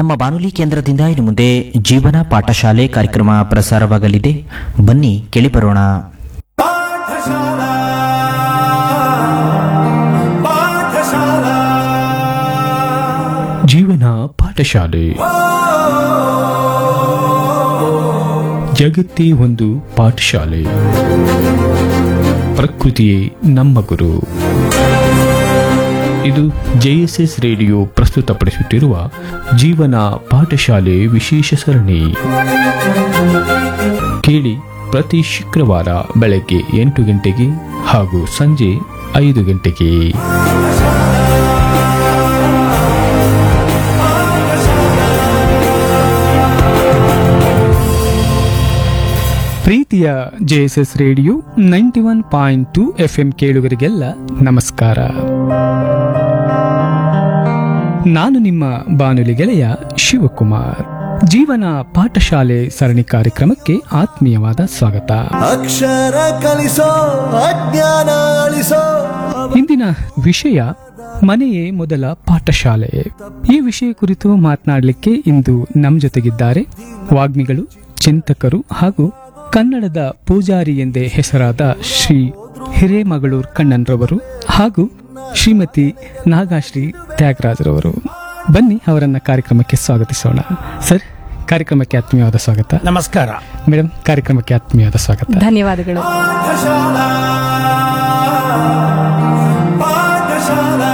ನಮ್ಮ ಬಾನುಲಿ ಕೇಂದ್ರದಿಂದ ಇನ್ನು ಮುಂದೆ ಜೀವನ ಪಾಠಶಾಲೆ ಕಾರ್ಯಕ್ರಮ ಪ್ರಸಾರವಾಗಲಿದೆ ಬನ್ನಿ ಕೇಳಿಬರೋಣ ಪಾಠಶಾಲಾ ಪಾಠಶಾಲಾ ಜೀವನ ಪಾಠಶಾಲೆ ಜಗತ್ತೇ ಒಂದು ಪಾಠಶಾಲೆ ಪ್ರಕೃತಿಯೇ ನಮ್ಮ ಗುರು ಇದು ಜೆಎಸ್ಎಸ್ ರೇಡಿಯೋ ಪ್ರಸ್ತುತಪಡಿಸುತ್ತಿರುವ ಜೀವನ ಪಾಠಶಾಲೆ ವಿಶೇಷ ಸರಣಿ ಕೇಳಿ ಪ್ರತಿ ಶುಕ್ರವಾರ ಬೆಳಗ್ಗೆ ಎಂಟು ಗಂಟೆಗೆ ಹಾಗೂ ಸಂಜೆ ಐದು ಗಂಟೆಗೆ ಪ್ರೀತಿಯ JSS radio ninety one point two F M ಕೇಳುಗರಿಗೆಲ್ಲ ನಮಸ್ಕಾರ ನಾನು ನಿಮ್ಮ ಬಾನುಲಿ ಗೆಳೆಯ ಶಿವಕುಮಾರ್ ಜೀವನ ಪಾಠಶಾಲೆ ಸರಣಿ ಕಾರ್ಯಕ್ರಮಕ್ಕೆ ಆತ್ಮೀಯವಾದ ಸ್ವಾಗತ ಅಕ್ಷರ ಕಲಿಸೋ ಅಜ್ಞಾನ ಅಳಿಸೋ ಇಂದಿನ ವಿಷಯ ಮನೆಯೇ ಮೊದಲ ಪಾಠಶಾಲೆ ಈ ವಿಷಯ ಕುರಿತು ಮಾತನಾಡಲಿಕ್ಕೆ ಇಂದು ನಮ್ಮ ಜೊತೆಗಿದ್ದಾರೆ ವಾಗ್ಮಿಗಳು ಚಿಂತಕರು ಹಾಗೂ ಕನ್ನಡದ ಪೂಜಾರಿ ಎಂದೇ ಹೆಸರಾದ ಶ್ರೀ ಹಿರೇಮಗಳೂರ್ ಕಣ್ಣನ್ರವರು ಹಾಗೂ ಶ್ರೀಮತಿ ನಾಗಾಶ್ರೀ ತ್ಯಾಗರಾಜರವರು ಬನ್ನಿ ಅವರನ್ನ ಕಾರ್ಯಕ್ರಮಕ್ಕೆ ಸ್ವಾಗತಿಸೋಣ ಸರ್ ಕಾರ್ಯಕ್ರಮಕ್ಕೆ ಆತ್ಮೀಯವಾದ ಸ್ವಾಗತ ನಮಸ್ಕಾರ ಮೇಡಮ್ ಕಾರ್ಯಕ್ರಮಕ್ಕೆ ಆತ್ಮೀಯವಾದ ಸ್ವಾಗತ ಧನ್ಯವಾದಗಳು ಪಾಠಶಾಲಾ ಪಾಠಶಾಲಾ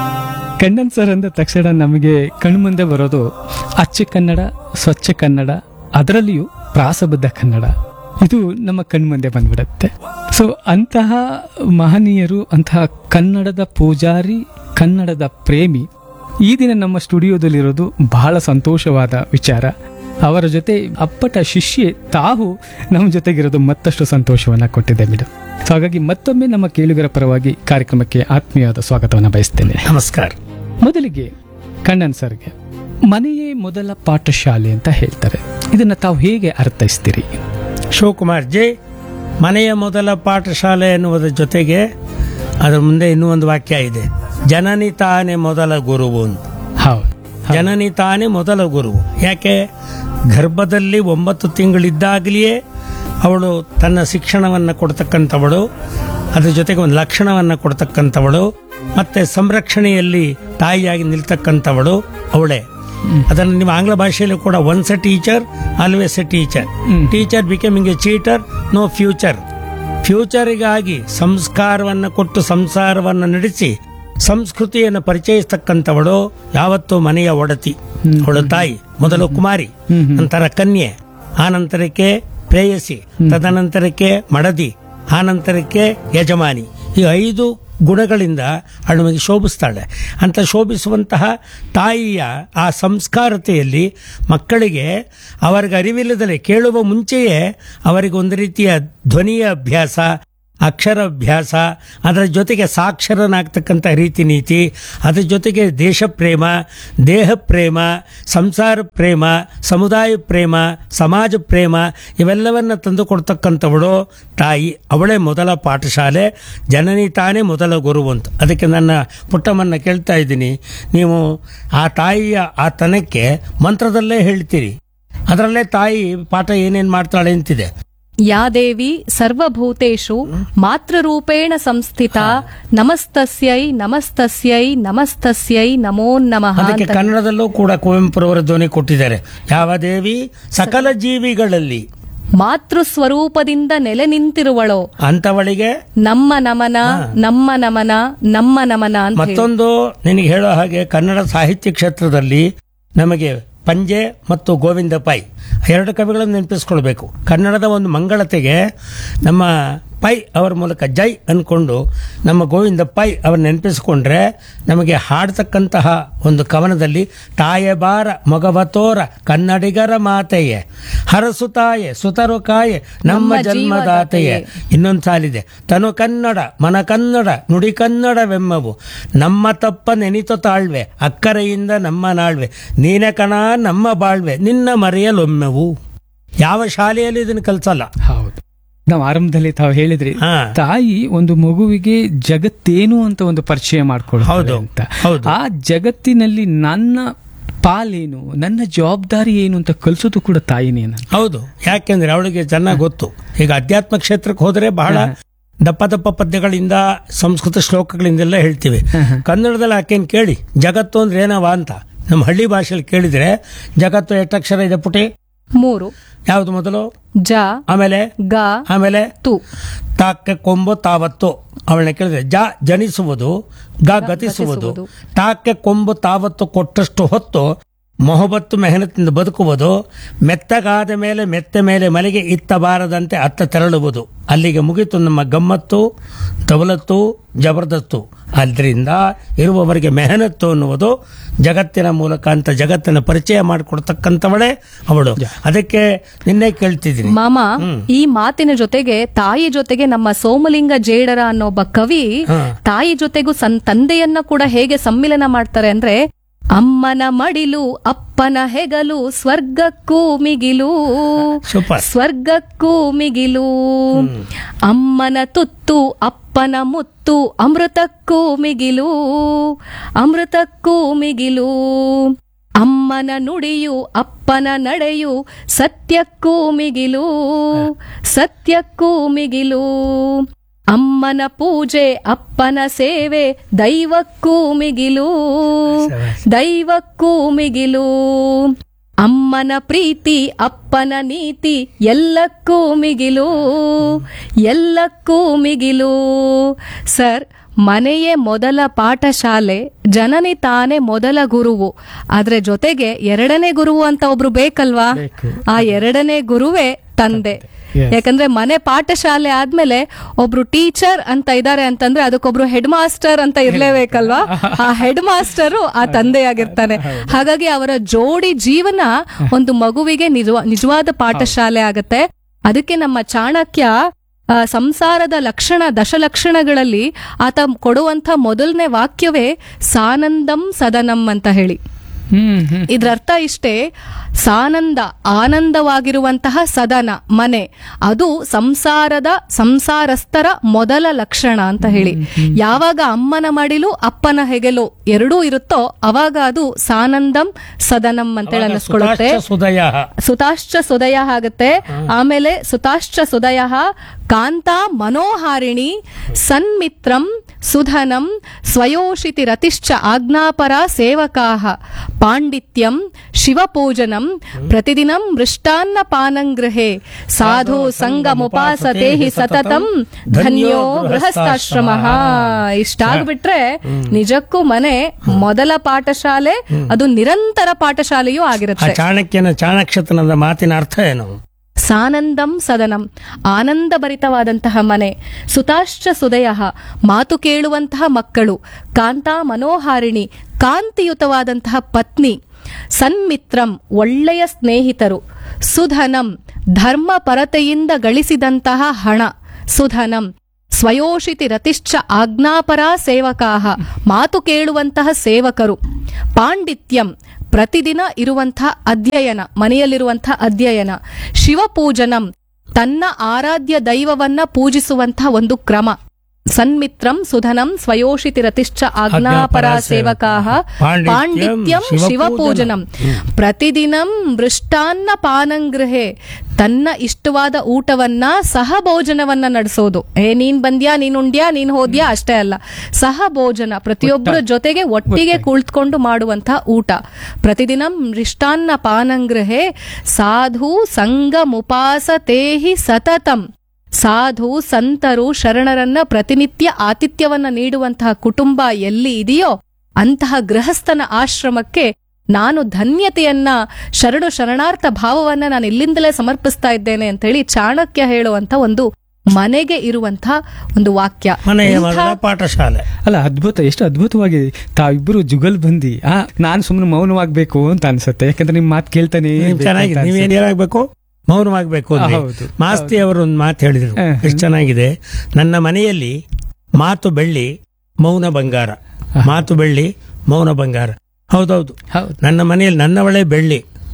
ಕಣ್ಣನ್ ಸರ್ ಅಂದ ತಕ್ಷಣ ನಮಗೆ ಕಣ್ಮುಂದೆ ಬರೋದು ಅಚ್ಚ ಕನ್ನಡ ಸ್ವಚ್ಛ ಕನ್ನಡ ಅದರಲ್ಲಿಯೂ ಪ್ರಾಸಬದ್ಧ ಕನ್ನಡ ಇದು ನಮ್ಮ ಕಣ್ಮುಂದೆ ಬಂದ್ಬಿಡುತ್ತೆ ಸೊ ಅಂತಹ ಮಹನೀಯರು ಅಂತಹ ಕನ್ನಡದ ಪೂಜಾರಿ ಕನ್ನಡದ ಪ್ರೇಮಿ ಈ ದಿನ ನಮ್ಮ ಸ್ಟುಡಿಯೋದಲ್ಲಿರೋದು ಬಹಳ ಸಂತೋಷವಾದ ವಿಚಾರ ಅವರ ಜೊತೆ ಅಪ್ಪಟ ಶಿಷ್ಯೆ ತಾವು ನಮ್ಮ ಜೊತೆಗಿರೋದು ಮತ್ತಷ್ಟು ಸಂತೋಷವನ್ನ ಕೊಟ್ಟಿದೆ ಮೇಡಮ್ ಸೊ ಹಾಗಾಗಿ ಮತ್ತೊಮ್ಮೆ ನಮ್ಮ ಕೇಳುಗರ ಪರವಾಗಿ ಕಾರ್ಯಕ್ರಮಕ್ಕೆ ಆತ್ಮೀಯವಾದ ಸ್ವಾಗತವನ್ನು ಬಯಸ್ತೇನೆ ನಮಸ್ಕಾರ ಮೊದಲಿಗೆ ಕಣ್ಣನ್ ಸರ್ಗೆ ಮನೆಯೇ ಮೊದಲ ಪಾಠಶಾಲೆ ಅಂತ ಹೇಳ್ತಾರೆ ಇದನ್ನ ತಾವು ಹೇಗೆ ಅರ್ಥೈಸ್ತೀರಿ ಶಿವಕುಮಾರ್ ಜಿ ಮನೆಯ ಮೊದಲ ಪಾಠಶಾಲೆ ಎನ್ನುವುದರ ಜೊತೆಗೆ ಅದರ ಮುಂದೆ ಇನ್ನೂ ಒಂದು ವಾಕ್ಯ ಇದೆ ಜನನಿ ತಾನೇ ಮೊದಲ ಗುರುವು ಅಂತ ಹೌದು ಜನನಿ ತಾನೇ ಮೊದಲ ಗುರುವು ಯಾಕೆ ಗರ್ಭದಲ್ಲಿ ಒಂಬತ್ತು ತಿಂಗಳಿದ್ದಾಗಲಿಯೇ ಅವಳು ತನ್ನ ಶಿಕ್ಷಣವನ್ನು ಕೊಡ್ತಕ್ಕಂಥವಳು ಅದ್ರ ಜೊತೆಗೆ ಒಂದು ಲಕ್ಷಣವನ್ನು ಕೊಡ್ತಕ್ಕಂಥವಳು ಮತ್ತೆ ಸಂರಕ್ಷಣೆಯಲ್ಲಿ ತಾಯಿಯಾಗಿ ನಿಲ್ತಕ್ಕಂಥವಳು ಅವಳೇ ಅದನ್ನು ನೀವು ಆಂಗ್ಲ ಭಾಷೆಯಲ್ಲಿ ಕೂಡ once a teacher always a teacher teacher becoming a cheater no future ಫ್ಯೂಚರಿಗಾಗಿ ಸಂಸ್ಕಾರವನ್ನು ಕೊಟ್ಟು ಸಂಸಾರವನ್ನು ನಡೆಸಿ ಸಂಸ್ಕೃತಿಯನ್ನು ಪರಿಚಯಿಸ್ತಕ್ಕಂಥವಳು ಯಾವತ್ತೂ ಮನೆಯ ಒಡತಿ ಅವಳು ತಾಯಿ ಮೊದಲು ಕುಮಾರಿ ನಂತರ ಕನ್ಯೆ ಆನಂತರಕ್ಕೆ ಪ್ರೇಯಸಿ ತದನಂತರಕ್ಕೆ ಮಡದಿ ಆನಂತರಕ್ಕೆ ಯಜಮಾನಿ ಈ ಐದು ಗುಣಗಳಿಂದ ಅವಳು ನಮಗೆ ಶೋಭಿಸ್ತಾಳೆ ಅಂತ ಶೋಭಿಸುವಂತಹ ತಾಯಿಯ ಆ ಸಂಸ್ಕಾರತೆಯಲ್ಲಿ ಮಕ್ಕಳಿಗೆ ಅವರಿಗೆ ಅರಿವಿಲ್ಲದಲೇ ಕೇಳುವ ಮುಂಚೆಯೇ ಅವರಿಗೆ ಒಂದು ರೀತಿಯ ಧ್ವನಿಯ ಅಭ್ಯಾಸ ಅಕ್ಷರಾಭ್ಯಾಸ ಅದರ ಜೊತೆಗೆ ಸಾಕ್ಷರನಾಗ್ತಕ್ಕಂಥ ರೀತಿ ನೀತಿ ಅದರ ಜೊತೆಗೆ ದೇಶ ಪ್ರೇಮ ದೇಹ ಪ್ರೇಮ ಸಂಸಾರ ಪ್ರೇಮ ಸಮುದಾಯ ಪ್ರೇಮ ಸಮಾಜ ಪ್ರೇಮ ಇವೆಲ್ಲವನ್ನ ತಂದುಕೊಡ್ತಕ್ಕಂಥವಳು ತಾಯಿ ಅವಳೇ ಮೊದಲ ಪಾಠಶಾಲೆ ಜನನಿ ತಾನೇ ಮೊದಲ ಗುರು ಅಂತ ಅದಕ್ಕೆ ನನ್ನ ಪುಟ್ಟಮ್ಮನ್ನ ಕೇಳ್ತಾ ಇದ್ದೀನಿ ನೀವು ಆ ತಾಯಿಯ ಆ ತನಕ್ಕೆ ಮಂತ್ರದಲ್ಲೇ ಹೇಳ್ತೀರಿ ಅದರಲ್ಲೇ ತಾಯಿ ಪಾಠ ಏನೇನು ಮಾಡ್ತಾಳೆ ಅಂತಿದೆ ಯಾ ದೇವಿ ಸರ್ವಭೂತೇಷು ಮಾತೃರೂಪೇಣ ಸಂಸ್ಥಿತ ನಮಸ್ತಸ್ಯೈ ನಮಸ್ತಸ್ಯೈ ನಮಸ್ತಸ್ಯೈ ನಮೋ ನಮಃ ಅದಕ್ಕೆ ಅಂತ ಕನ್ನಡದಲ್ಲೂ ಕೂಡ ಕುವೆಂಪುರವರ ಧ್ವನಿ ಕೊಟ್ಟಿದ್ದಾರೆ ಯಾವ ದೇವಿ ಸಕಲ ಜೀವಿಗಳಲ್ಲಿ ಮಾತೃ ಸ್ವರೂಪದಿಂದ ನೆಲೆ ನಿಂತಿರುವಳೋ ಅಂತವಳಿಗೆ ನಮ್ಮ ನಮನ ನಮ್ಮ ನಮನ ನಮ್ಮ ನಮನ ಅಂತ ಹೇಳಿ. ಮತ್ತೊಂದು ನಿನಗೆ ಹೇಳೋ ಹಾಗೆ ಕನ್ನಡ ಸಾಹಿತ್ಯ ಕ್ಷೇತ್ರದಲ್ಲಿ ನಮಗೆ ಪಂಜೆ ಮತ್ತು ಗೋವಿಂದ ಪೈ ಎರಡು ಕವಿಗಳನ್ನು ನೆನಪಿಸ್ಕೊಳ್ಬೇಕು ಕನ್ನಡದ ಒಂದು ಮಂಗಳತೆಗೆ ನಮ್ಮ ಪೈ ಅವರ ಮೂಲಕ ಜೈ ಅನ್ಕೊಂಡು ನಮ್ಮ ಗೋವಿಂದ ಪೈ ಅವ್ರ ನೆನಪಿಸ್ಕೊಂಡ್ರೆ ನಮಗೆ ಹಾಡ್ತಕ್ಕಂತಹ ಒಂದು ಕವನದಲ್ಲಿ ತಾಯೆ ಬಾರ ಮೊಗವತೋರ ಕನ್ನಡಿಗರ ಮಾತೆಯೇ ಹರಸು ತಾಯೆ ಸುತರು ಕಾಯೆ ನಮ್ಮ ನಮ್ಮ ಜನ್ಮದಾತೆಯೇ ಇನ್ನೊಂದು ಸಾಲಿದೆ ತನು ಕನ್ನಡ ಮನ ಕನ್ನಡ ನುಡಿ ಕನ್ನಡವೆಮ್ಮವು ನಮ್ಮ ತಪ್ಪ ನೆನಿತು ತಾಳ್ವೆ ಅಕ್ಕರೆಯಿಂದ ನಮ್ಮ ನಾಳ್ವೆ ನೀನೆ ಕಣ ನಮ್ಮ ಬಾಳ್ವೆ ನಿನ್ನ ಮರೆಯಲೊಮ್ಮೆವು ಯಾವ ಶಾಲೆಯಲ್ಲಿ ಇದನ್ನು ಕಲ್ಸಲ್ಲ ಹೌದು ನಾವು ಆರಂಭದಲ್ಲಿ ತಾವು ಹೇಳಿದ್ರಿ ಹಾ. ತಾಯಿ ಒಂದು ಮಗುವಿಗೆ ಜಗತ್ತೇನು ಅಂತ ಒಂದು ಪರಿಚಯ ಮಾಡ್ಕೊಳ್ಳೋದು ಹೌದು, ಅಂತ ಹೌದು. ಆ ಜಗತ್ತಿನಲ್ಲಿ ನನ್ನ ಪಾಲೇನು ನನ್ನ ಜವಾಬ್ದಾರಿ ಏನು ಅಂತ ಕಲಿಸೋದು ಕೂಡ ತಾಯಿನೇ ನಾನು ಹೌದು ಯಾಕೆಂದ್ರೆ ಅವಳಿಗೆ ಚೆನ್ನಾಗಿ ಗೊತ್ತು ಈಗ ಅಧ್ಯಾತ್ಮ ಕ್ಷೇತ್ರಕ್ಕೆ ಹೋದರೆ ಬಹಳ ದಪ್ಪ ದಪ್ಪ ಪದ್ಯಗಳಿಂದ ಸಂಸ್ಕೃತ ಶ್ಲೋಕಗಳಿಂದೆಲ್ಲ ಹೇಳ್ತೀವಿ ಕನ್ನಡದಲ್ಲಿ ಆಕೆನ್ ಕೇಳಿ ಜಗತ್ತು ಅಂದ್ರೆ ಏನವ ಅಂತ ನಮ್ಮ ಹಳ್ಳಿ ಭಾಷೆಯಲ್ಲಿ ಕೇಳಿದ್ರೆ ಜಗತ್ತು ಎಷ್ಟಕ್ಷರ ಇದೆ ಪುಟಿ ಮೂರು ಯಾವುದು ಮೊದಲು ಜ ಆಮೇಲೆ ಗ ಆಮೇಲೆ ತು ತಾಕ್ಕೆ ಕೊಂಬು ತಾವತ್ತು ಅವಳನ್ನ ಕೇಳಿದ್ರೆ ಜ ಜನಿಸುವುದು ಗ ಗತಿಸುವುದು ಗತಿಸುವುದು. ತಾಕ್ಕೆ ಕೊಂಬು ತಾವತ್ತು ಕೊಟ್ಟಷ್ಟು ಹೊತ್ತು ಮೊಹಬತ್ತು ಮೆಹನತ್ತಿಂದ ಬದುಕುವುದು ಮೆತ್ತಗಾದ ಮೇಲೆ ಮೆತ್ತ ಮೇಲೆ ಮಲೆಗೆ ಇತ್ತ ಬಾರದಂತೆ ಅತ್ತ ತೆರಳುವುದು ಅಲ್ಲಿಗೆ ಮುಗಿತು ನಮ್ಮ ಗಮ್ಮತ್ತು ದೌಲತ್ತು ಜಬರ್ದಸ್ತು ಅದರಿಂದ ಇರುವವರಿಗೆ ಮೆಹನತ್ತು ಅನ್ನುವುದು ಜಗತ್ತಿನ ಮೂಲಕ ಅಂತ ಜಗತ್ತಿನ ಪರಿಚಯ ಮಾಡಿಕೊಡ್ತಕ್ಕಂಥವಳೇ ಅವಳು ಅದಕ್ಕೆ ನಿನ್ನೆ ಕೇಳ್ತಿದ್ದೀನಿ ಮಾಮ ಈ ಮಾತಿನ ಜೊತೆಗೆ ತಾಯಿ ಜೊತೆಗೆ ನಮ್ಮ ಸೋಮಲಿಂಗ ಜೇಡರ ಅನ್ನೋ ಒಬ್ಬ ಕವಿ ಹಾ. ತಾಯಿ ಜೊತೆಗೂ ಸನ್ ತಂದೆಯನ್ನ ಕೂಡ ಹೇಗೆ ಸಮ್ಮಿಲನ ಮಾಡ್ತಾರೆ ಅಂದ್ರೆ ಅಮ್ಮನ ಮಡಿಲು ಅಪ್ಪನ ಹೆಗಲು ಸ್ವರ್ಗಕ್ಕೂ ಮಿಗಿಲು ಸೂಪರ್ ಸ್ವರ್ಗಕ್ಕೂ ಮಿಗಿಲು ಅಮ್ಮನ ತುತ್ತು ಅಪ್ಪನ ಮುತ್ತು ಅಮೃತಕ್ಕೂ ಮಿಗಿಲು ಅಮೃತಕ್ಕೂ ಮಿಗಿಲು ಅಮ್ಮನ ನುಡಿಯು ಅಪ್ಪನ ನಡೆಯು ಸತ್ಯಕ್ಕೂ ಮಿಗಿಲು ಸತ್ಯಕ್ಕೂ ಮಿಗಿಲು ಅಮ್ಮನ ಪೂಜೆ ಅಪ್ಪನ ಸೇವೆ ದೈವಕ್ಕೂ ಮಿಗಿಲು ದೈವಕ್ಕೂ ಮಿಗಿಲು ಅಮ್ಮನ ಪ್ರೀತಿ ಅಪ್ಪನ ನೀತಿ ಎಲ್ಲಕ್ಕೂ ಮಿಗಿಲು ಎಲ್ಲಕ್ಕೂ ಮಿಗಿಲು ಸರ್ ಮನೆಯೇ ಮೊದಲ ಪಾಠಶಾಲೆ ಜನನಿ ತಾನೇ ಮೊದಲ ಗುರುವು ಆದ್ರೆ ಜೊತೆಗೆ ಎರಡನೇ ಗುರುವು ಅಂತ ಒಬ್ರು ಬೇಕಲ್ವಾ ಆ ಎರಡನೇ ಗುರುವೇ ತಂದೆ Yes. ಯಾಕಂದ್ರೆ ಮನೆ ಪಾಠಶಾಲೆ ಆದ್ಮೇಲೆ ಒಬ್ರು ಟೀಚರ್ ಅಂತ ಇದ್ದಾರೆ ಅಂತಂದ್ರೆ ಅದಕ್ಕೊಬ್ರು ಹೆಡ್ ಮಾಸ್ಟರ್ ಅಂತ ಇರ್ಲೇಬೇಕಲ್ವಾ ಆ ಹೆಡ್ ಮಾಸ್ಟರು ಆ ತಂದೆಯಾಗಿರ್ತಾನೆ ಹಾಗಾಗಿ ಅವರ ಜೋಡಿ ಜೀವನ ಒಂದು ಮಗುವಿಗೆ ನಿಜವ ನಿಜವಾದ ಪಾಠಶಾಲೆ ಆಗತ್ತೆ ಅದಕ್ಕೆ ನಮ್ಮ ಚಾಣಕ್ಯ ಆ, ಸಂಸಾರದ ಲಕ್ಷಣ ದಶಲಕ್ಷಣಗಳಲ್ಲಿ ಆತ ಕೊಡುವಂತ ಮೊದಲನೇ ವಾಕ್ಯವೇ ಸಾನಂದಂ ಸದನಂ ಅಂತ ಹೇಳಿ ಹ್ಮ್ ಹ್ಮ್ ಇದ್ರ ಅರ್ಥ ಇಷ್ಟೇ ಸಾನಂದ ಆನಂದವಾಗಿರುವಂತಹ ಸದನ ಮನೆ ಅದು ಸಂಸಾರದ ಸಂಸಾರಸ್ಥರ ಮೊದಲ ಲಕ್ಷಣ ಅಂತ ಹೇಳಿ ಯಾವಾಗ ಅಮ್ಮನ ಮಡಿಲು ಅಪ್ಪನ ಹೆಗಲು ಎರಡೂ ಇರುತ್ತೋ ಅವಾಗ ಅದು ಸಾನಂದಂ ಸದನಂ ಅಂತೇಳಿ ಅನ್ನಿಸ್ಕೊಳ್ಳುತ್ತೆ ಸುದಯ ಸುತಾಶ್ಚ ಸುದಯ ಆಗತ್ತೆ ಆಮೇಲೆ ಸುತಾಶ್ಚ ಸುದಯ ಕಾಂತ ಮನೋಹಾರಿಣಿ ಸನ್ಮಿತ್ರಂ ಸುಧನಂ ಸ್ವಯೋಷಿತಿ ರತಿಶ್ಚ ಆಜ್ಞಾಪರ ಸೇವಕಾಹ ಪಾಂಡಿತ್ಯಂ ಶಿವಪೂಜನಂ ಪ್ರತಿದಿನಂ ಮೃಷ್ಟಾನ್ನ ಪಾನಂಗೃಹೆ ಸಾಧು ಸಂಗಮುಪಾಸತೆ ಹಿ ಸತತಂ ಧನ್ಯೋ ಗೃಹಸ್ಥಾಶ್ರಮ ಇಷ್ಟಾಗ್ಬಿಟ್ರೆ ನಿಜಕ್ಕೂ ಮನೆ ಮೊದಲ ಪಾಠಶಾಲೆ ಅದು ನಿರಂತರ ಪಾಠಶಾಲೆಯೂ ಆ ಆಗಿರುತ್ತೆ ಚಾಣಕ್ಯನ ಚಾಣಕ್ಷತನದ ಮಾತಿನ ಅರ್ಥ ಏನು ಸಾನಂದಂ ಸದನಂ ಆನಂದಭರಿತವಾದಂತಹ ಮನೆ ಸುತಾಶ್ಚ ಸುದಯ ಮಾತು ಕೇಳುವಂತಹ ಮಕ್ಕಳು ಕಾಂತಾ ಮನೋಹಾರಿಣಿ ಕಾಂತಿಯುತವಾದಂತಹ ಪತ್ನಿ ಸನ್ಮಿತ್ರಂ ಒಳ್ಳೆಯ ಸ್ನೇಹಿತರು ಸುಧನಂ ಧರ್ಮ ಪರತೆಯಿಂದ ಗಳಿಸಿದಂತಹ ಹಣ ಸುಧನಂ ಸ್ವಯೋಷಿತಿ ರತಿಶ್ಚ ಆಜ್ಞಾಪರ ಸೇವಕಾಹ ಮಾತು ಕೇಳುವಂತಹ ಸೇವಕರು ಪಾಂಡಿತ್ಯಂ ಪ್ರತಿದಿನ ಇರುವಂತಹ ಅಧ್ಯಯನ ಮನೆಯಲ್ಲಿರುವಂತಹ ಅಧ್ಯಯನ ಶಿವಪೂಜನಂ ತನ್ನ ಆರಾಧ್ಯ ದೈವವನ್ನ ಪೂಜಿಸುವಂತಹ ಒಂದು ಕ್ರಮ ಸನ್ಮಿತ್ರಂ ಸುಧನಂ ಸ್ವಯೋಷಿತಿ ರತಿಶ್ಚ ಆಜ್ಞಾಪರ ಸೇವಕಾಹ ಪಾಂಡಿತ್ಯಂ ಪಾಂಡಿತ್ಯಂ ಶಿವಪೂಜನಂ ಪ್ರತಿದಿನಂ ಮೃಷ್ಟಾನ್ನ ಪಾನಂಗೃಹೆ ತನ್ನ ಇಷ್ಟವಾದ ಊಟವನ್ನ ಸಹ ಭೋಜನವನ್ನ ನಡೆಸೋದು ಏ ನೀನ್ ಬಂದ್ಯಾ ನೀನ್ ಉಂಡ್ಯಾ ನೀನ್ ಹೋದ್ಯಾ ಅಷ್ಟೇ ಅಲ್ಲ ಸಹ ಭೋಜನ ಪ್ರತಿಯೊಬ್ಬರ ಜೊತೆಗೆ ಒಟ್ಟಿಗೆ ಕುಳಿತುಕೊಂಡು ಮಾಡುವಂತಹ ಊಟ ಪ್ರತಿದಿನಂ ಮೃಷ್ಟಾನ್ನ ಪಾನಂಗೃಹೆ ಸಾಧು ಸಂಗಮುಪಾಸತೇಹಿ ಸತತಂ ಸಾಧು ಸಂತರು ಶರಣರನ್ನ ಪ್ರತಿನಿತ್ಯ ಆತಿಥ್ಯವನ್ನ ನೀಡುವಂತಹ ಕುಟುಂಬ ಎಲ್ಲಿ ಇದೆಯೋ ಅಂತಹ ಗೃಹಸ್ಥನ ಆಶ್ರಮಕ್ಕೆ ನಾನು ಧನ್ಯತೆಯನ್ನ ಶರಣು ಶರಣಾರ್ಥ ಭಾವವನ್ನ ನಾನು ಇಲ್ಲಿಂದಲೇ ಸಮರ್ಪಿಸ್ತಾ ಇದ್ದೇನೆ ಅಂತ ಹೇಳಿ ಚಾಣಕ್ಯ ಹೇಳುವಂತ ಒಂದು ಮನೆಗೆ ಇರುವಂತಹ ಒಂದು ವಾಕ್ಯ ಮನೆಯ ಇಂಥ- ಮೊದಲ ಪಾಠಶಾಲೆ ಅಲ್ಲ ಅದ್ಭುತ ಎಷ್ಟು ಅದ್ಭುತವಾಗಿ ತಾವಿಬ್ಬರು ಜುಗಲ್ ಬಂದಿ ಆ ನಾನು ಸುಮ್ಮನೆ ಮೌನವಾಗ್ಬೇಕು ಅಂತ ಅನ್ಸುತ್ತೆ ಯಾಕಂದ್ರೆ ನಿಮ್ ಮಾತು ಕೇಳ್ತಾನೆ ನೀವ್ ಚೆನ್ನಾಗಿದೆ ನೀವೇನ್ ಏನಾಗ್ಬೇಕು ಮೌನವಾಗ್ಬೇಕು ಅಂದ್ರಿ. ಹೌದು. ಮಾಸ್ತಿ ಅವರು ಒಂದು ಮಾತು ಹೇಳಿದ್ರು ಹ್ಮ್. ಎಷ್ಟು ಚೆನ್ನಾಗಿದೆ ನನ್ನ ಮನೆಯಲ್ಲಿ ಮಾತು ಬೆಳ್ಳಿ ಮೌನ ಬಂಗಾರ ಮಾತು ಬೆಳ್ಳಿ ಮೌನ ಬಂಗಾರ ಹೌದೌದು ಹೌದು ನನ್ನ ಮನೆಯಲ್ಲಿ ನನ್ನವಳೇ ಬೆಳ್ಳಿ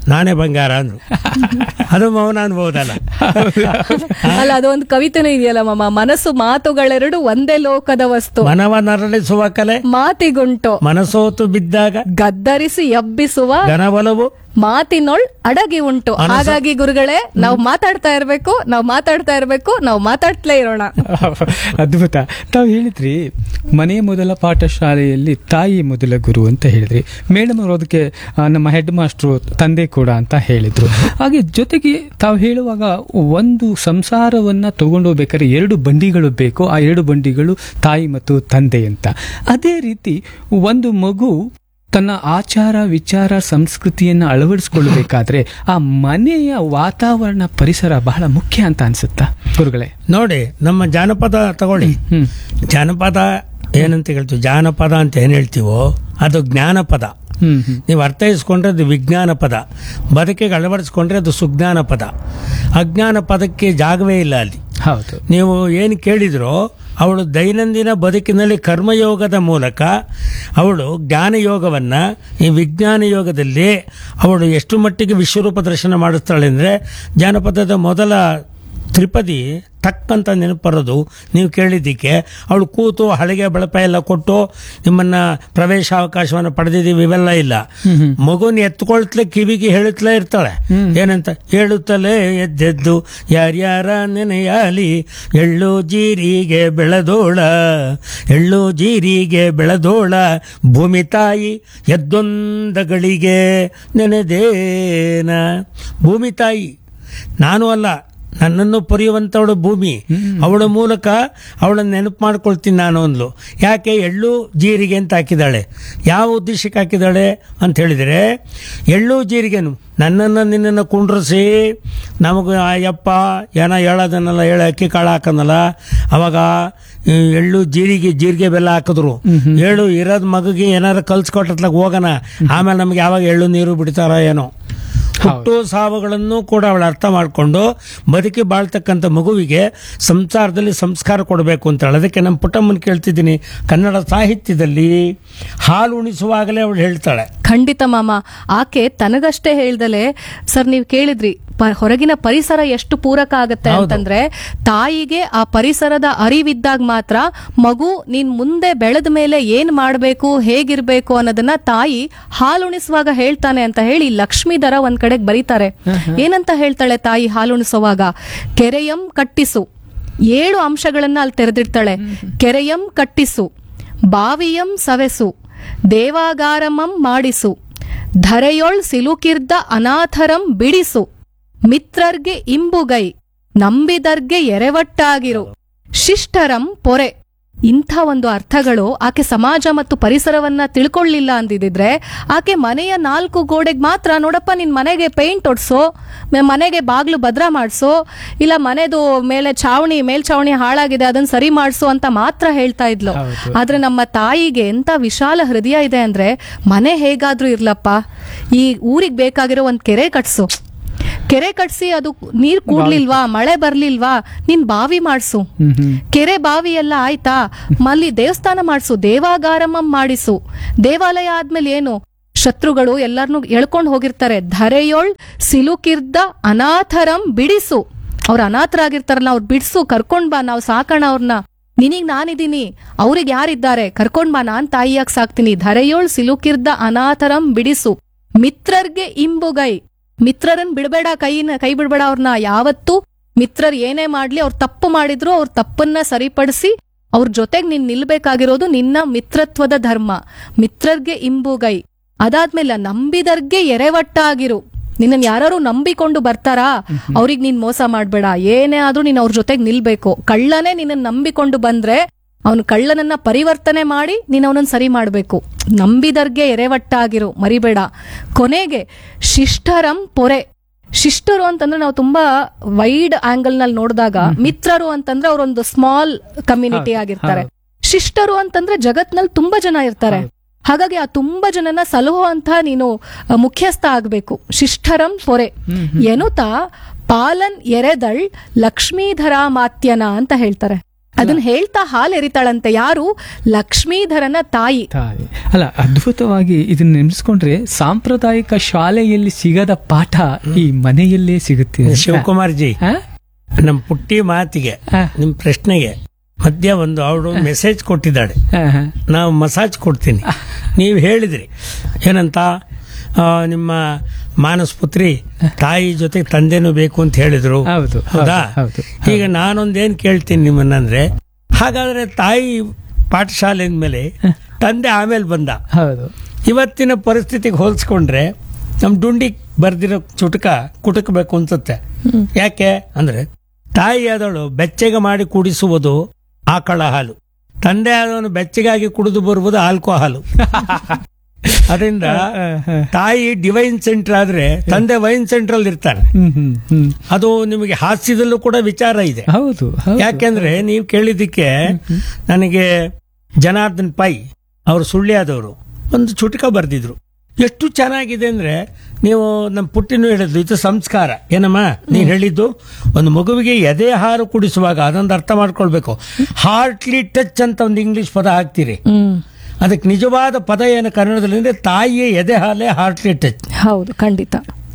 ನಾನೇ ಬಂಗಾರ ಅಂದ್ರು ಅದು ಮೌನ ಅನ್ಬೋದಲ್ಲ ಅಲ್ಲ ಅದೊಂದು ಕವಿತೆನೂ ಇದೆಯಲ್ಲ ಮಾಮ ಮನಸ್ಸು ಮಾತುಗಳೆರಡು ಒಂದೇ ಲೋಕದ ವಸ್ತು ಮನವ ನರಳಿಸುವ ಕಲೆ ಮಾತಿಗುಂಟು ಮನಸೋತು ಬಿದ್ದಾಗ ಗದ್ದರಿಸಿ ಎಬ್ಬಿಸುವ ಘನಬಲವು ಮಾತಿನೊಳ್ ಅಡಗಿ ಉಂಟು ಹಾಗಾಗಿ ಗುರುಗಳೇ ನಾವು ಮಾತಾಡ್ತಾ ಇರ್ಬೇಕು ನಾವು ಮಾತಾಡ್ತಾ ಇರ್ಬೇಕು ನಾವು ಮಾತಾಡ್ತಲೇ ಇರೋಣ ಅದ್ಭುತ ತಾವು ಹೇಳಿದ್ರಿ ಮನೆಯ ಮೊದಲ ಪಾಠಶಾಲೆಯಲ್ಲಿ ತಾಯಿ ಮೊದಲ ಗುರು ಅಂತ ಹೇಳಿದ್ರಿ ಮೇಡಮ್ ಅವರು ಅದಕ್ಕೆ ಆ, ನಮ್ಮ ಹೆಡ್ ಮಾಸ್ಟ್ರು ತಂದೆ ಕೂಡ ಅಂತ ಹೇಳಿದ್ರು ಹಾಗೆ ಜೊತೆಗೆ ತಾವು ಹೇಳುವಾಗ ಒಂದು ಸಂಸಾರವನ್ನ ತಗೊಂಡು ಹೋಗ್ಬೇಕಾದ್ರೆ ಎರಡು ಬಂಡಿಗಳು ಬೇಕು ಆ ಎರಡು ಬಂಡಿಗಳು ತಾಯಿ ಮತ್ತು ತಂದೆ ಅಂತ ಅದೇ ರೀತಿ ಒಂದು ಮಗು ತನ್ನ ಆಚಾರ ವಿಚಾರ ಸಂಸ್ಕೃತಿಯನ್ನ ಅಳವಡಿಸ್ಕೊಳ್ಬೇಕಾದ್ರೆ ಆ ಮನೆಯ ವಾತಾವರಣ ಪರಿಸರ ಬಹಳ ಮುಖ್ಯ ಅಂತ ಅನ್ಸುತ್ತಾ ಗುರುಗಳೇ ನೋಡಿ ನಮ್ಮ ಜಾನಪದ ತಗೊಳ್ಳಿ ಹ್ಮ್ ಜಾನಪದ ಏನಂತ ಹೇಳ್ತೀವಿ ಜಾನಪದ ಅಂತ ಏನ್ ಹೇಳ್ತೀವೋ ಅದು ಜ್ಞಾನಪದ ಹ್ಮ್ ಹ್ಮ್ ನೀವು ಅರ್ಥೈಸ್ಕೊಂಡ್ರೆ ಅದು ವಿಜ್ಞಾನ ಪದ ಬದುಕಿಗೆ ಅಳವಡಿಸ್ಕೊಂಡ್ರೆ ಅದು ಸುಜ್ಞಾನ ಪದ ಅಜ್ಞಾನ ಪದಕ್ಕೆ ಜಾಗವೇ ಇಲ್ಲ ಅಲ್ಲಿ ಹೌದು ನೀವು ಏನು ಕೇಳಿದ್ರೋ ಅವಳು ದೈನಂದಿನ ಬದುಕಿನಲ್ಲಿ ಕರ್ಮಯೋಗದ ಮೂಲಕ ಅವಳು ಜ್ಞಾನಯೋಗವನ್ನು ಈ ವಿಜ್ಞಾನ ಯೋಗದಲ್ಲಿ ಅವಳು ಎಷ್ಟು ಮಟ್ಟಿಗೆ ವಿಶ್ವರೂಪ ದರ್ಶನ ಮಾಡಿಸ್ತಾಳೆ ಅಂದರೆ ಜಾನಪದದ ಮೊದಲ ತ್ರಿಪದಿ ಟಕ್ ಅಂತ ನೆನಪು ಬರೋದು ನೀವು ಕೇಳಿದ್ದಕ್ಕೆ ಅವಳು ಕೂತು ಹಳೆಗೆ ಬಳಪ ಎಲ್ಲ ಕೊಟ್ಟು ನಿಮ್ಮನ್ನ ಪ್ರವೇಶಾವಕಾಶವನ್ನು ಪಡೆದಿದ್ದೀವಿ ಇವೆಲ್ಲ ಇಲ್ಲ ಮಗುನ ಎತ್ಕೊಳ್ತಲೇ ಕಿವಿಗೆ ಹೇಳುತ್ತಲೇ ಇರ್ತಾಳೆ ಏನಂತ ಹೇಳುತ್ತಲೇ ಎದ್ದೆದ್ದು ಯಾರ್ಯಾರ ನೆನೆಯಾಲಿ ಎಳ್ಳು ಜೀರಿಗೆ ಬೆಳೆದೋಳ ಎಳ್ಳು ಜೀರಿಗೆ ಬೆಳೆದೋಳ ಭೂಮಿ ತಾಯಿ ಎದ್ದೊಂದಗಳಿಗೆ ನೆನೆದೇನ ಭೂಮಿ ತಾಯಿ ನಾನು ಅಲ್ಲ ನನ್ನನ್ನು ಪೊರೆಯುವಂಥವಳು ಭೂಮಿ ಅವಳ ಮೂಲಕ ಅವಳನ್ನು ನೆನಪು ಮಾಡ್ಕೊಳ್ತೀನಿ ನಾನು ಅಂದ್ಲು ಯಾಕೆ ಎಳ್ಳು ಜೀರಿಗೆ ಅಂತ ಹಾಕಿದಾಳೆ ಯಾವ ಉದ್ದೇಶಕ್ಕೆ ಹಾಕಿದಾಳೆ ಅಂತ ಹೇಳಿದರೆ ಎಳ್ಳು ಜೀರಿಗೆನು ನನ್ನನ್ನು ನಿನ್ನನ್ನು ಕುಂಡ್ರಿಸಿ ನಮಗೆ ಯಪ್ಪ ಏನೋ ಹೇಳೋದನ್ನೆಲ್ಲ ಹೇಳಿ ಅಕ್ಕಿ ಕಾಳು ಹಾಕನಲ್ಲ ಅವಾಗ ಈ ಎಳ್ಳು ಜೀರಿಗೆ ಜೀರಿಗೆ ಬೆಲ್ಲ ಹಾಕಿದ್ರು ಎಳ್ಳು ಇರೋದ್ ಮಗುಗೆ ಏನಾರು ಕಲ್ಸ್ಕೊಟ್ಲಾಗ ಹೋಗೋಣ ಆಮೇಲೆ ನಮ್ಗೆ ಯಾವಾಗ ಎಳ್ಳು ನೀರು ಬಿಡ್ತಾರೋ ಏನೋ ಹುಟ್ಟು ಸಾವುಗಳನ್ನು ಕೂಡ ಅವಳು ಅರ್ಥ ಮಾಡಿಕೊಂಡು ಬದುಕಿ ಬಾಳ್ತಕ್ಕಂಥ ಮಗುವಿಗೆ ಸಂಸಾರದಲ್ಲಿ ಸಂಸ್ಕಾರ ಕೊಡಬೇಕು ಅಂತ ಹೇಳಿ ಅದಕ್ಕೆ ನಮ್ಮ ಪುಟ್ಟಮ್ಮನ ಕೇಳ್ತಿದ್ದೀನಿ ಕನ್ನಡ ಸಾಹಿತ್ಯದಲ್ಲಿ ಹಾಲು ಉಣಿಸುವಾಗಲೇ ಅವಳು ಹೇಳ್ತಾಳೆ ಖಂಡಿತ ಮಾಮ ಆಕೆ ತನಗಷ್ಟೇ ಹೇಳ್ದಲೆ ಸರ್ ನೀವು ಕೇಳಿದ್ರಿ ಪ- ಹೊರಗಿನ ಪರಿಸರ ಎಷ್ಟು ಪೂರಕ ಆಗತ್ತೆ ಅಂತಂದ್ರೆ ತಾಯಿಗೆ ಆ ಪರಿಸರದ ಅರಿವಿದ್ದಾಗ ಮಾತ್ರ ಮಗು ನೀನ್ ಮುಂದೆ ಬೆಳೆದ ಮೇಲೆ ಏನ್ ಮಾಡ್ಬೇಕು ಹೇಗಿರ್ಬೇಕು ಅನ್ನೋದನ್ನ ತಾಯಿ ಹಾಲುಣಿಸುವಾಗ ಹೇಳ್ತಾನೆ ಅಂತ ಹೇಳಿ ಲಕ್ಷ್ಮೀಧರ ಒಂದ್ ಕಡೆಗೆ ಬರೀತಾರೆ ಏನಂತ ಹೇಳ್ತಾಳೆ ತಾಯಿ ಹಾಲುಣಿಸುವಾಗ ಕೆರೆಯಂ ಕಟ್ಟಿಸು ಏಳು ಅಂಶಗಳನ್ನ ಅಲ್ಲಿ ತೆರೆದಿಡ್ತಾಳೆ ಕೆರೆಯಂ ಕಟ್ಟಿಸು ಬಾವಿಯಂ ಸವೆಸು ದೇವಾಗಾರಮಂ ಮಾಡಿಸು ಧರೆಯೊಳ್ ಸಿಲುಕಿರ್ದ ಅನಾಥರಂ ಬಿಡಿಸು ಮಿತ್ರರ್ಗೆ ಇಂಬುಗೈ ನಂಬಿದರ್ಗೆ ಎರೆವಟ್ಟಾಗಿರು ಶಿಷ್ಟರಂ ಪೊರೆ ಇಂಥ ಒಂದು ಅರ್ಥಗಳು ಆಕೆ ಸಮಾಜ ಮತ್ತು ಪರಿಸರವನ್ನ ತಿಳ್ಕೊಳ್ಳಿಲ್ಲ ಅಂದಿದ್ರೆ ಆಕೆ ಮನೆಯ ನಾಲ್ಕು ಗೋಡೆಗೆ ಮಾತ್ರ ನೋಡಪ್ಪ ನಿನ್ ಮನೆಗೆ ಪೇಂಟ್ ಹೊಡ್ಸೋ ಮ- ಮನೆಗೆ ಬಾಗ್ಲು ಭದ್ರ ಮಾಡ್ಸೋ ಇಲ್ಲ ಮನೆದು ಮೇಲೆ ಛಾವಣಿ ಮೇಲ್ಛಾವಣಿ ಹಾಳಾಗಿದೆ ಅದನ್ನ ಸರಿ ಮಾಡ್ಸೋ ಅಂತ ಮಾತ್ರ ಹೇಳ್ತಾ ಇದ್ಲು ಹೌದು. ಆದ್ರೆ ನಮ್ಮ ತಾಯಿಗೆ ಎಂತ ವಿಶಾಲ ಹೃದಯ ಇದೆ ಅಂದ್ರೆ ಮನೆ ಹೇಗಾದ್ರೂ ಇರ್ಲಪ್ಪ ಈ ಊರಿಗೆ ಬೇಕಾಗಿರೋ ಒಂದ್ ಕೆರೆ ಕಟ್ಸು ಕೆರೆ ಕಟ್ಸಿ ಅದು ನೀರ್ ಕೂಡ್ಲಿಲ್ವಾ ಮಳೆ ಬರ್ಲಿಲ್ವಾ ನೀನ್ ಬಾವಿ ಮಾಡ್ಸು ಹ್ಮ್ ಹ್ಮ್ ಕೆರೆ ಬಾವಿ ಎಲ್ಲ ಆಯ್ತಾ ಮಲ್ಲಿ ದೇವಸ್ಥಾನ ಮಾಡಿಸು ದೇವಾಗಾರಮಂ ಮಾಡಿಸು ದೇವಾಲಯ ಆದ್ಮೇಲೆ ಏನು ಶತ್ರುಗಳು ಎಲ್ಲಾರ್ನು ಎಳ್ಕೊಂಡು ಹೋಗಿರ್ತಾರೆ ಧರೆಯೊಳ್ ಸಿಲುಕಿರ್ದ ಅನಾಥರಂ ಬಿಡಿಸು ಅವ್ರ ಅನಾಥರಾಗಿರ್ತಾರಲ್ಲ ಅವ್ರು ಬಿಡಿಸು ಕರ್ಕೊಂಡ್ ಬಾ ನಾವು ಸಾಕೋಣ ಅವ್ರನ್ನ ನಿನಗ್ ನಾನಿದ್ದೀನಿ ಅವ್ರಿಗೆ ಯಾರಿದ್ದಾರೆ ಕರ್ಕೊಂಡ್ ಬಾ ನಾನ್ ತಾಯಿಯಾಗಿ ಸಾಕ್ತೀನಿ ಧರೆಯೊಳ್ ಸಿಲುಕಿರ್ದ ಅನಾಥರಂ ಬಿಡಿಸು ಮಿತ್ರರ್ಗೆ ಇಂಬುಗೈ ಮಿತ್ರರನ್ ಬಿಡಬೇಡ ಕೈನ ಕೈ ಬಿಡಬೇಡ ಅವ್ರನ್ನ ಯಾವತ್ತೂ ಮಿತ್ರರ್ ಏನೇ ಮಾಡ್ಲಿ ಅವ್ರು ತಪ್ಪು ಮಾಡಿದ್ರು ಅವ್ರ ತಪ್ಪನ್ನ ಸರಿಪಡಿಸಿ ಅವ್ರ ಜೊತೆಗ್ ನೀನ್ ನಿಲ್ಬೇಕಾಗಿರೋದು ನಿನ್ನ ಮಿತ್ರತ್ವದ ಧರ್ಮ ಮಿತ್ರರ್ಗೆ ಇಂಬುಗೈ ಅದಾದ್ಮೇಲೆ ನಂಬಿದರ್ಗೆ ಎರೆವಟ್ಟಾಗಿರು ನಿನ್ನ ಯಾರು ನಂಬಿಕೊಂಡು ಬರ್ತಾರಾ ಅವ್ರಿಗೆ ನೀನ್ ಮೋಸ ಮಾಡ್ಬೇಡ ಏನೇ ಆದ್ರೂ ನೀನ್ ಅವ್ರ ಜೊತೆಗ್ ನಿಲ್ಬೇಕು ಕಳ್ಳನೇ ನಿನ್ನ ನಂಬಿಕೊಂಡು ಬಂದ್ರೆ ಅವನು ಕಳ್ಳನನ್ನ ಪರಿವರ್ತನೆ ಮಾಡಿ ನೀನ್ ಅವನನ್ನ ಸರಿ ಮಾಡ್ಬೇಕು ನಂಬಿದರ್ಗೆ ಎರೆವಟ್ಟಾಗಿರು ಮರಿಬೇಡ ಕೊನೆಗೆ ಶಿಷ್ಟರಂ ಪೊರೆ ಶಿಷ್ಟರು ಅಂತಂದ್ರೆ ನಾವು ತುಂಬಾ ವೈಡ್ ಆಂಗಲ್ ನಲ್ಲಿ ನೋಡಿದಾಗ ಮಿತ್ರರು ಅಂತಂದ್ರೆ ಅವರೊಂದು ಸ್ಮಾಲ್ ಕಮ್ಯುನಿಟಿ ಆಗಿರ್ತಾರೆ ಶಿಷ್ಟರು ಅಂತಂದ್ರೆ ಜಗತ್ನಲ್ಲಿ ತುಂಬಾ ಜನ ಇರ್ತಾರೆ ಹಾಗಾಗಿ ಆ ತುಂಬಾ ಜನನ ಸಲಹೋ ಅಂತ ನೀನು ಆ, ಮುಖ್ಯಸ್ಥ ಆಗ್ಬೇಕು ಶಿಷ್ಟರಂ ಪೊರೆ ಎನ್ನುತ್ತಾ ಪಾಲನ್ ಎರೆದಳ್ ಲಕ್ಷ್ಮೀಧರ ಮಾತ್ಯನ ಅಂತ ಹೇಳ್ತಾರೆ ಅದನ್ನ ಹೇಳ್ತಾ ಹಾಲು ಎರಿತಾಳಂತೆ ಯಾರು ಲಕ್ಷ್ಮೀಧರನ ತಾಯಿ ತಾಯಿ ಅಲ್ಲ ಅದ್ಭುತವಾಗಿ ಇದನ್ನ ನೆನೆಸ್ಕೊಂಡ್ರೆ ಸಾಂಪ್ರದಾಯಿಕ ಶಾಲೆಯಲ್ಲಿ ಸಿಗದ ಪಾಠ ಈ ಮನೆಯಲ್ಲೇ ಸಿಗುತ್ತೆ ಅಂತ. ಶಿವಕುಮಾರ್ ಜಿ ಆ? ನಮ್ಮ ಪುಟ್ಟಿ ಮಾತಿಗೆ ಹಾ. ನಿಮ್ ಪ್ರಶ್ನೆಗೆ ಮಧ್ಯ ಒಂದು ಅವಳು ಮೆಸೇಜ್ ಕೊಟ್ಟಿದ್ದಾಳೆ ಆ, ಆ. ನಾವು ಮಸಾಜ್ ಕೊಡ್ತೀನಿ ನೀವು ಹೇಳಿದ್ರಿ ಏನಂತ ಆ, ನಿಮ್ಮ ಮಾನಸ್ ಪುತ್ರಿ ತಾಯಿ ಜೊತೆ ತಂದೆನೂ ಬೇಕು ಅಂತ ಹೇಳಿದ್ರು ಹೌದು, ಹೌದಾ ಹೌದು, ಈಗ ನಾನೊಂದೇನ್ ಕೇಳ್ತೀನಿ ನಿಮ್ಮನ್ನಂದ್ರೆ ಹಾಗಾದ್ರೆ ತಾಯಿ ಪಾಠಶಾಲೆ ಮೇಲೆ ತಂದೆ ಆಮೇಲೆ ಬಂದ ಹೌದು ಇವತ್ತಿನ ಪರಿಸ್ಥಿತಿಗೆ ಹೋಲಿಸ್ಕೊಂಡ್ರೆ ನಮ್ಮ ಡುಂಡಿ ಬರ್ದಿರೋ ಚುಟಕ ಕುಟುಕಬೇಕು ಅನ್ಸುತ್ತೆ ಯಾಕೆ ಅಂದ್ರೆ ತಾಯಿ ಆದವಳು ಬೆಚ್ಚಗೆ ಮಾಡಿ ಕುಡಿಸುವುದು ಆಕಳ ಹಾಲು ತಂದೆ ಆದವನು ಬೆಚ್ಚಗಾಗಿ ಕುಡಿದು ಬರುವುದು ಆಲ್ಕೋಹಾಲು ಅದರಿಂದ ತಾಯಿ ಡಿವೈನ್ ಸೆಂಟರ್ ಆದ್ರೆ ತಂದೆ ವೈನ್ ಸೆಂಟ್ರಲ್ ಇರ್ತಾನೆ ಹ್ಮ್ ಹ್ಮ್ ಹ್ಮ್ ಅದು ನಿಮಗೆ ಹಾಸ್ಯದಲ್ಲೂ ಕೂಡ ವಿಚಾರ ಇದೆ ಹೌದು ಹೌದು. ಯಾಕೆಂದ್ರೆ ನೀವು ಕೇಳಿದ್ದಕ್ಕೆ ನನಗೆ ಜನಾರ್ದನ್ ಪೈ ಅವರು ಸುಳ್ಳ್ಯಾದವರು ಒಂದು ಚುಟಕ ಬರೆದಿದ್ರು ಎಷ್ಟು ಚೆನ್ನಾಗಿದೆ ಅಂದ್ರೆ ನೀವು ನಮ್ಮ ಪುಟ್ಟಿನೂ ಹೇಳಿದ್ಲು ಇದು ಸಂಸ್ಕಾರ ಏನಮ್ಮ ನೀನು ಹೇಳಿದ್ದು ಒಂದು ಮಗುವಿಗೆ ಎದೆ ಹಾರು ಕುಡಿಸುವಾಗ ಅದೊಂದು ಅರ್ಥ ಮಾಡ್ಕೊಳ್ಬೇಕು ಹಾರ್ಟ್ಲಿ ಟಚ್ ಅಂತ ಒಂದು ಇಂಗ್ಲಿಷ್ ಪದ ಹಾಕ್ತೀರಿ ಹ್ಮ್ ಅದಕ್ಕೆ ನಿಜವಾದ ಪದ ಏನು ಕನ್ನಡದಲ್ಲಿ ಅಂದ್ರೆ ತಾಯಿಯ ಎದೆ ಹಾಲೇ ಹಾರ್ಟ್ಲಿ ಟಚ್ ಹೌದು ಖಂಡಿತ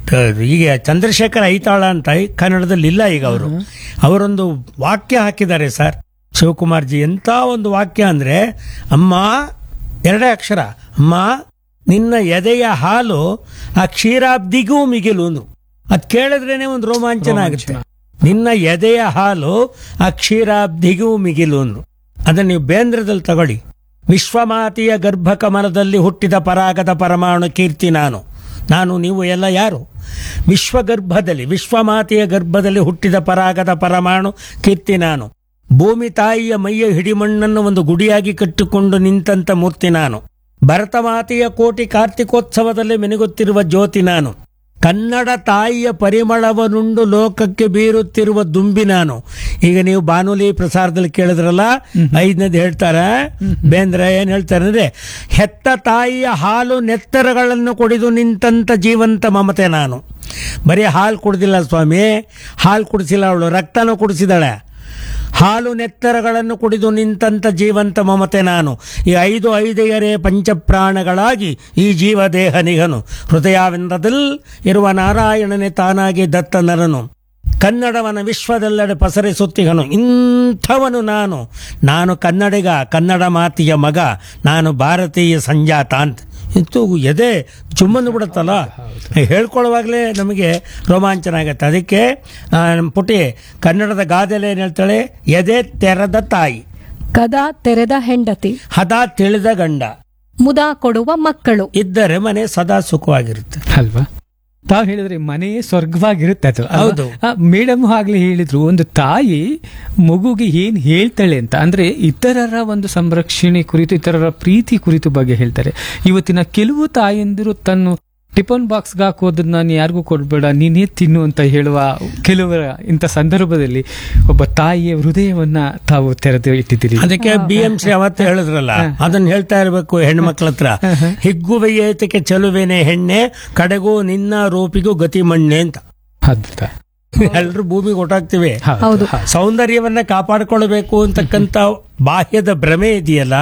ಈಗ ಚಂದ್ರಶೇಖರ್ ಐತಾಳ ಅಂತ ಕನ್ನಡದಲ್ಲಿ ಇಲ್ಲ ಈಗ ಅವರು ಅವರೊಂದು ವಾಕ್ಯ ಹಾಕಿದ್ದಾರೆ ಸರ್ ಶಿವಕುಮಾರ್ ಜಿ ಎಂತ ಒಂದು ವಾಕ್ಯ ಅಂದ್ರೆ ಅಮ್ಮ ಎರಡೇ ಅಕ್ಷರ ಅಮ್ಮ ನಿನ್ನ ಎದೆಯ ಹಾಲು ಆ ಕ್ಷೀರಾಬ್ದಿಗೂ ಮಿಗಿಲು ಅಂದ್ರು ಅದ್ ಕೇಳಿದ್ರೇನೆ ಒಂದು ರೋಮಾಂಚನ ಆಗುತ್ತೆ ನಿನ್ನ ಎದೆಯ ಹಾಲು ಆ ಕ್ಷೀರಾಬ್ದಿಗೂ ಮಿಗಿಲು ಅಂದ್ರು ಅದನ್ನ ನೀವು ಬೇಂದ್ರದಲ್ಲಿ ತಗೊಳ್ಳಿ ವಿಶ್ವಮಾತೆಯ ಗರ್ಭಕಮಲದಲ್ಲಿ ಹುಟ್ಟಿದ ಪರಾಗದ ಪರಮಾಣು ಕೀರ್ತಿ ನಾನು ನಾನು ನೀವು ಎಲ್ಲ ಯಾರು ವಿಶ್ವಗರ್ಭದಲ್ಲಿ ವಿಶ್ವಮಾತೆಯ ಗರ್ಭದಲ್ಲಿ ಹುಟ್ಟಿದ ಪರಾಗದ ಪರಮಾಣು ಕೀರ್ತಿ ನಾನು ಭೂಮಿ ತಾಯಿಯ ಮೈಯ ಹಿಡಿಮಣ್ಣನ್ನು ಒಂದು ಗುಡಿಯಾಗಿ ಕಟ್ಟಿಕೊಂಡು ನಿಂತಂತ ಮೂರ್ತಿ ನಾನು ಭರತ ಮಾತೆಯ ಕೋಟಿ ಕಾರ್ತಿಕೋತ್ಸವದಲ್ಲಿ ಮೆನುಗುತ್ತಿರುವ ಜ್ಯೋತಿ ನಾನು ಕನ್ನಡ ತಾಯಿಯ ಪರಿಮಳವನುಂಡು ಲೋಕಕ್ಕೆ ಬೀರುತ್ತಿರುವ ದುಂಬಿ ನಾನು ಈಗ ನೀವು ಬಾನುಲಿ ಪ್ರಸಾರದಲ್ಲಿ ಕೇಳಿದ್ರಲ್ಲ ಐದನೇದು ಹೇಳ್ತಾರ ಬೇಂದ್ರ ಏನ್ ಹೇಳ್ತಾರೆ ಅಂದ್ರೆ ಹೆತ್ತ ತಾಯಿಯ ಹಾಲು ನೆತ್ತರಗಳನ್ನು ಕುಡಿದು ನಿಂತಂತ ಜೀವಂತ ಮಮತೆ ನಾನು ಬರೀ ಹಾಲು ಕುಡ್ದಿಲ್ಲ ಸ್ವಾಮಿ ಹಾಲು ಕುಡಿಸಿಲ್ಲ ಅವಳು ರಕ್ತನೂ ಕುಡಿಸಿದಾಳೆ ಹಾಲು ನೆತ್ತರಗಳನ್ನು ಕುಡಿದು ನಿಂತಂತ ಜೀವಂತ ಮಮತೆ ನಾನು ಈ ಐದು ಐದೆಯರೆ ಪಂಚಪ್ರಾಣಗಳಾಗಿ ಈ ಜೀವ ದೇಹ ನಿಘನು ಹೃದಯವೆಂದದಲ್ಲಿ ಇರುವ ನಾರಾಯಣನೇ ತಾನಾಗಿ ದತ್ತ ನರನು ಕನ್ನಡವನ ವಿಶ್ವದೆಲ್ಲೆಡೆ ಪಸರಿಸುತ್ತಿಗನು ಇಂಥವನು ನಾನು ನಾನು ಕನ್ನಡಿಗ ಕನ್ನಡ ಮಾತಿಯ ಮಗ ನಾನು ಭಾರತೀಯ ಸಂಜಾತ ಅಂತ ಇಂತೂ ಎದೆ ಚುಮ್ಮನ್ನು ಬಿಡುತ್ತಲ್ಲ ಹೇಳ್ಕೊಳ್ಳುವಾಗಲೇ ನಮಗೆ ರೋಮಾಂಚನ ಆಗುತ್ತೆ ಅದಕ್ಕೆ ಆ, ನಮ್ಮ ಪುಟಿ ಕನ್ನಡದ ಗಾದೆಲೆ ಏನು ಹೇಳ್ತಾಳೆ ಎದೆ ತೆರೆದ ತಾಯಿ ಕದ ತೆರೆದ ಹೆಂಡತಿ ಹದ ತಿಳಿದ ಗಂಡ ಮುದ ಕೊಡುವ ಮಕ್ಕಳು ಇದ್ದರೆ ಮನೆ ಸದಾ ಸುಖವಾಗಿರುತ್ತೆ ಅಲ್ವಾ ತಾವು ಹೇಳಿದ್ರೆ ಮನೆಯೇ ಸ್ವರ್ಗವಾಗಿರುತ್ತೆ ಅದು ಅಲ್ವಾ? ಹೌದು. ಆ, ಮೇಡಮ್ ಆಗ್ಲೇ ಹೇಳಿದ್ರು ಒಂದು ತಾಯಿ ಮಗುಗೆ ಏನ್ ಹೇಳ್ತಾಳೆ ಅಂತ ಅಂದ್ರೆ ಇತರರ ಒಂದು ಸಂರಕ್ಷಣೆ ಕುರಿತು ಇತರರ ಪ್ರೀತಿ ಕುರಿತು ಬಗ್ಗೆ ಹೇಳ್ತಾರೆ ಇವತ್ತಿನ ಕೆಲವು ತಾಯಂದಿರು ತನ್ನ ಟಿಫನ್ ಬಾಕ್ಸ್ ಹಾಕೋದನ್ನ ನಾನು ಯಾರಿಗೂ ಕೊಡ್ಬೇಡ ನೀನೇ ತಿನ್ನು ಅಂತ ಹೇಳುವ ಕೆಲವರ ಇಂಥ ಸಂದರ್ಭದಲ್ಲಿ ಒಬ್ಬ ತಾಯಿಯ ಹೃದಯವನ್ನ ತಾವು ತೆರೆದು ಇಟ್ಟಿದ್ದೀರಿ ಅದಕ್ಕೆ ಬಿ ಎಂ ಸಿ ಅವತ್ತು ಹೇಳಿದ್ರಲ್ಲ ಅದನ್ನ ಹೇಳ್ತಾ ಇರಬೇಕು ಹೆಣ್ಮಕ್ಳ ಹತ್ರ ಹಿಗ್ಗುವ ಏತಕ್ಕೆ ಚಲುವೆನೆ ಹೆಣ್ಣೆ ಕಡೆಗೂ ನಿನ್ನ ರೂಪಿಗೂ ಗತಿ ಮಣ್ಣೆ ಅಂತ ಅದ್ಭುತ ಎಲ್ರು ಭೂಮಿಗೆ ಒಟ್ಟಾಗ್ತಿವಿ ಹೌದು ಸೌಂದರ್ಯವನ್ನ ಕಾಪಾಡಿಕೊಳ್ಳಬೇಕು ಅಂತಕ್ಕಂತ ಬಾಹ್ಯದ ಭ್ರಮೆ ಇದೆಯಲ್ಲ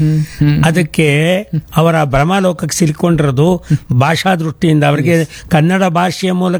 ಅದಕ್ಕೆ ಅವರ ಭ್ರಮಾಲೋಕಕ್ಕೆ ಸಿಲ್ಕೊಂಡಿರೋದು ಭಾಷಾ ದೃಷ್ಟಿಯಿಂದ ಅವರಿಗೆ ಕನ್ನಡ ಭಾಷೆಯ ಮೂಲಕ